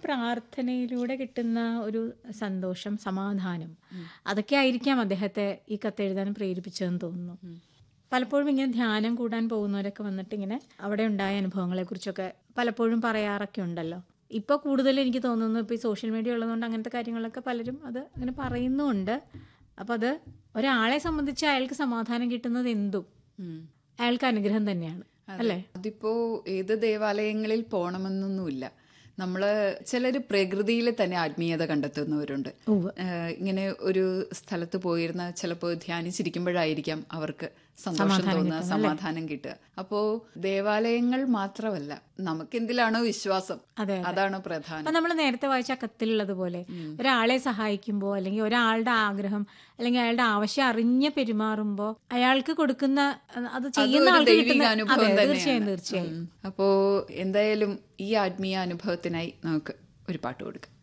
പ്രാർത്ഥനയിലൂടെ കിട്ടുന്ന ഒരു സന്തോഷം സമാധാനം അതൊക്കെ ആയിരിക്കാം അദ്ദേഹത്തെ ഈ കത്തെഴുതാൻ പ്രേരിപ്പിച്ചതെന്ന് തോന്നുന്നു പലപ്പോഴും ഇങ്ങനെ ധ്യാനം കൂടാൻ പോകുന്നവരൊക്കെ വന്നിട്ട് ഇങ്ങനെ അവിടെ ഉണ്ടായ അനുഭവങ്ങളെ കുറിച്ചൊക്കെ പലപ്പോഴും പറയാറൊക്കെ ഉണ്ടല്ലോ ഇപ്പോൾ കൂടുതൽ എനിക്ക് തോന്നുന്നു ഇപ്പോൾ ഈ സോഷ്യൽ മീഡിയ ഉള്ളതുകൊണ്ട് അങ്ങനത്തെ കാര്യങ്ങളൊക്കെ പലരും അത് അങ്ങനെ പറയുന്നുമുണ്ട് അപ്പം അത് ഒരാളെ സംബന്ധിച്ച് അയാൾക്ക് സമാധാനം കിട്ടുന്നത് എന്തും ഉം. അയാൾക്ക് അനുഗ്രഹം തന്നെയാണ് അല്ലേ അതിപ്പോ ഏത് ദേവാലയങ്ങളിൽ പോണമെന്നൊന്നുമില്ല നമ്മള് ചിലര് പ്രകൃതിയിൽ തന്നെ ആത്മീയത കണ്ടെത്തുന്നവരുണ്ട് ഉവ്വ്. ഏഹ് ഇങ്ങനെ ഒരു സ്ഥലത്ത് പോയിരുന്ന ചിലപ്പോൾ ധ്യാനിച്ചിരിക്കുമ്പോഴായിരിക്കാം അവർക്ക് സന്തോഷം തോന്നുക സമാധാനം കിട്ടുക അപ്പോ ദേവാലയങ്ങൾ മാത്രമല്ല നമുക്ക് എന്തിലാണോ വിശ്വാസം അതെ, അതാണ് പ്രധാനം അപ്പൊ നമ്മൾ നേരത്തെ വായിച്ച ആ കത്തിലുള്ളതുപോലെ ഒരാളെ സഹായിക്കുമ്പോൾ അല്ലെങ്കിൽ ഒരാളുടെ ആഗ്രഹം അല്ലെങ്കിൽ അയാളുടെ ആവശ്യം അറിഞ്ഞ് പെരുമാറുമ്പോൾ അയാൾക്ക് കൊടുക്കുന്ന അഹ് അത് ചെയ്യുന്ന അതൊരു ആൾക്ക് ദൈവിക കിട്ടുന്ന അനുഭവം അതെ തീർച്ചയായും തന്നെയാണ് തീർച്ചയായും ഉം. അപ്പോ എന്തായാലും ഈ ആത്മീയ അനുഭവത്തിനായി നമുക്ക് ഒരു പാട്ട് കൊടുക്കാം